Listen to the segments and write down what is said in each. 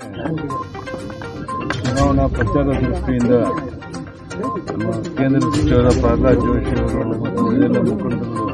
ಚುನಾವಣಾ ಪ್ರಚಾರ ದೃಷ್ಟಿಯಿಂದ ನಮ್ಮ ಕೇಂದ್ರ ಸಚಿವರ ಪ್ರಹ್ಲಾದ್ ಜೋಶಿ ಅವರು ಮತ್ತು ಉಳಿದೆಲ್ಲ ಮುಖಂಡರು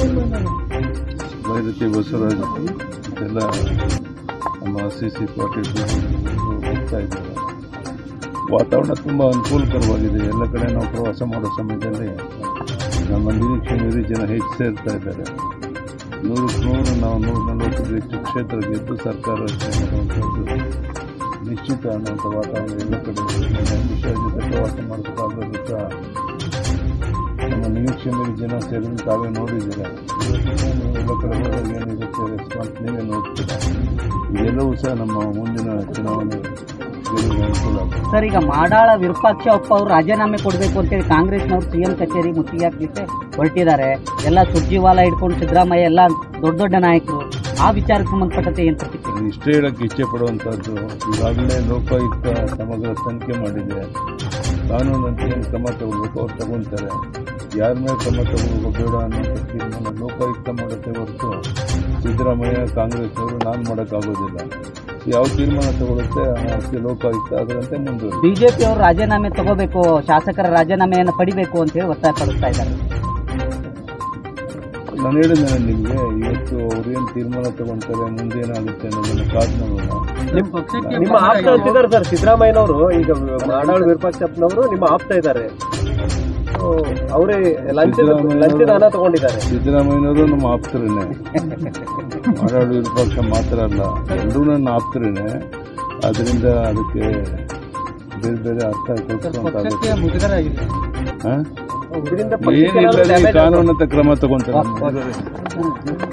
ಭೈರತಿ ಬಸವರಾಜ್ ಎಲ್ಲ ನಮ್ಮ ಸಿ ಸಿ ಪಾಟೀಲ್ ಹೋಗ್ತಾ ಇದ್ದಾರೆ ವಾತಾವರಣ ತುಂಬ ಅನುಕೂಲಕರವಾಗಿದೆ ಎಲ್ಲ ಕಡೆ ನಾವು ಪ್ರವಾಸ ಮಾಡೋ ಸಮಯದಲ್ಲಿ ನಮ್ಮ ನಿರೀಕ್ಷೆ ಮೀರಿ ಜನ ಹೆಚ್ಚು ಸೇರ್ತಾ ಇದ್ದಾರೆ ನೂರಕ್ಕೆ ನೂರು ನಾವು ನೂರ ನಲವತ್ತಕ್ಕೂ ಹೆಚ್ಚು ಕ್ಷೇತ್ರ ಗೆದ್ದು ಸರ್ಕಾರ ರಚನೆ ಮಾಡುವಂಥದ್ದು ನಿಶ್ಚಿತ ಅನ್ನುವಂಥ ವಾತಾವರಣ ಎಲ್ಲ ಕಡೆ ಇದೆ. ವಿಷಯ ಜೊತೆ ಪ್ರವಾಸ ಮಾಡಬೇಕಾದ್ರೂ ಸಹ ನಮ್ಮ ನಿರೀಕ್ಷೆ ಮೇಲೆ ಜನ ಸೇರಿದ ತಾವೇ ನೋಡಿದ್ದೀರ ಇವತ್ತು ನೀವು ಎಲ್ಲ ಕಡೆ ಹೋದಾಗ ಏನಿರುತ್ತೆ ರೆಸ್ಪಾನ್ಸ್ ನೀವೇ ನೋಡ್ತೀರಾ ಇದೆಲ್ಲವೂ ಸಹ ನಮ್ಮ ಮುಂದಿನ ಚುನಾವಣೆ ಗೆಲುವಿಗೆ ಅನುಕೂಲ ಆಗುತ್ತೆ ಸರ್ ಈಗ ಮಾಡಾಳ ವಿರೂಪಾಕ್ಷಪ್ಪ ಅವರು ರಾಜೀನಾಮೆ ಕೊಡಬೇಕು ಅಂತೇಳಿ ಕಾಂಗ್ರೆಸ್ನವರು ಸಿಎಂ ಕಚೇರಿ ಮುತ್ತಿಗೆ ಹಾಕ್ಲಿಕ್ಕೆ ಹೊರಟಿದ್ದಾರೆ ಎಲ್ಲ ಸುರ್ಜಿವಾಲ ಹಿಡ್ಕೊಂಡು ಸಿದ್ದರಾಮಯ್ಯ ಎಲ್ಲ ದೊಡ್ಡ ದೊಡ್ಡ ನಾಯಕರು ಆ ವಿಚಾರಕ್ಕೆ ಸಂಬಂಧಪಟ್ಟಂತೆ ಏನು ಪ್ರತಿಕ್ರಿಯೆ ಇಷ್ಟೇ ಹೇಳಕ್ಕೆ ಇಚ್ಛೆ ಪಡುವಂಥದ್ದು ಈಗಾಗಲೇ ಲೋಕಾಯುಕ್ತ ಸಮಗ್ರ ತನಿಖೆ ಮಾಡಿದೆ ಕಾನೂನಂತೆ ಏನು ಕ್ರಮ ತಗೋಬೇಕು ಅವ್ರು ತಗೊಳ್ತಾರೆ ಯಾರ ಮೇಲೆ ಕ್ರಮ ತಗೋಬೇಕು ಬೇಡ ಅನ್ನೋಂಥ ತೀರ್ಮಾನ ಲೋಕಾಯುಕ್ತ ಮಾಡುತ್ತೆ ಹೊರತು ಸಿದ್ದರಾಮಯ್ಯ ಕಾಂಗ್ರೆಸ್ನವರು ನಾನು ಮಾಡೋಕ್ಕಾಗೋದಿಲ್ಲ ಯಾವ ತೀರ್ಮಾನ ತಗೊಳುತ್ತೆ ಅದಕ್ಕೆ ಲೋಕಾಯುಕ್ತ ಅದರಂತೆ ಮುಂದುವರಿ ಬಿಜೆಪಿ ಅವರು ರಾಜೀನಾಮೆ ತಗೋಬೇಕು ಶಾಸಕರ ರಾಜೀನಾಮೆಯನ್ನು ಪಡಿಬೇಕು ಅಂತ ಹೇಳಿ ಒತ್ತಾಯ ಪಡಿಸ್ತಾ ಇದ್ದಾರೆ ನಾನು ಹೇಳಿದ್ದೇನೆ ನಿಮಗೆ ಇವತ್ತು ಅವ್ರೇನು ತೀರ್ಮಾನ ತಗೊಳ್ತಾರೆ ಮುಂದೆ ಏನಾಗುತ್ತೆ ಅನ್ನೋದನ್ನು ಕಾದು ನೋಡೋಣ ನಿಮ್ಮ ಆಪ್ತ ಅಂತಿದ್ದಾರೆ ಸರ್ ಸಿದ್ದರಾಮಯ್ಯನವರು ಈಗ ಮಾಡಾಳು ವಿರೂಪಾಕ್ಷಪ್ಪನವರು ನಿಮ್ಮ ಆಪ್ತ ಇದ್ದಾರೆ ಸೊ, ಅವರೇ ಲಂಚದ ಸಿದ್ದರಾಮಯ್ಯನವರು- ಲಂಚದ ಹಣ ತಗೊಂಡಿದ್ದಾರೆ ಸಿದ್ದರಾಮಯ್ಯನವರು ನಮ್ಮ ಆಪ್ತರೇನೆ ಮಾಡಾಳು ವಿರೂಪಾಕ್ಷ ಮಾತ್ರ ಅಲ್ಲ ಎಲ್ಲರೂ ನನ್ನ ಆಪ್ತರೇನೆ ಅದರಿಂದ ಅದಕ್ಕೆ ಬೇರೆ ಬೇರೆ ಅರ್ಥ ಕಲ್ಪಿಸುವಂತಾಗುತ್ತೆ ಇದರಿಂದ ಏನಿಲ್ಲ ಕಾನೂನಂತ ಕ್ರಮ ತಗೊಂತಾರೆ